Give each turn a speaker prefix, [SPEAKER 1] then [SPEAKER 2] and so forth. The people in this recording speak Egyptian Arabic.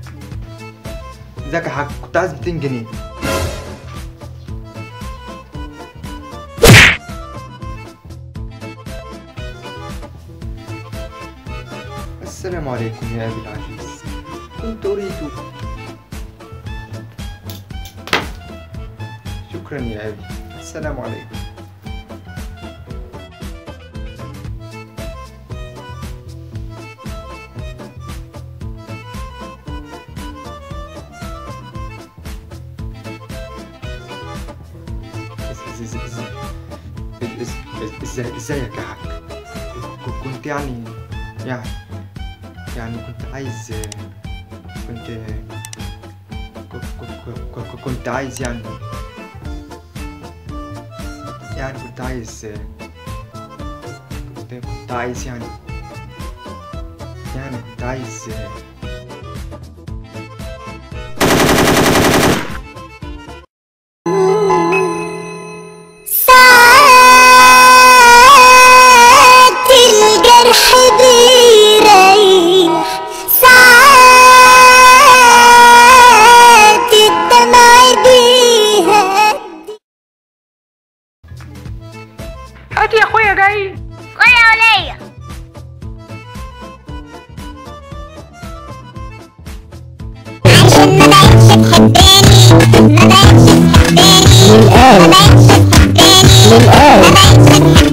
[SPEAKER 1] ازيك يا حاج كنت عايز 200 جنيه السلام عليكم يا أبي العزيز كنت أريد شكرا يا أبي السلام عليكم ازاي ازيك يا حاج ك- كنت يعني يعني يعني كنت عايز كنت ك- ك- ك- كنت عايز يعني يعني كنت عايز كنت كنت عايز يعني يعني كنت عايز
[SPEAKER 2] ساعات الجرح بيريح ساعات الدمع بيهدي
[SPEAKER 3] هات يا اخويا جاي
[SPEAKER 2] ولا وليا عشان ما بقتش تحبني ما بقتش تحبني ما بقتش تحبني ما بقتش تحبني